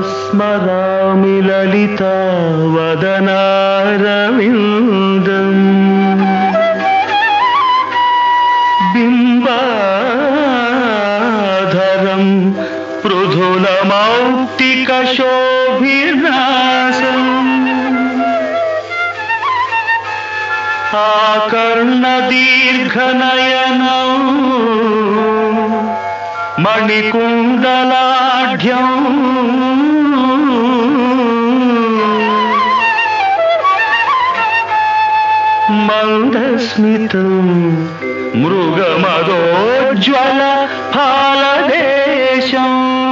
స్మరామి లలిత వదనారవిందం బింబాధరం పృథులమౌక్తిక శోభినాశం ఆకర్ణ దీర్ఘనయనం మణికుండలాఢ్యం మందస్మితం మృగమదోజ్వల ఫాలదేశం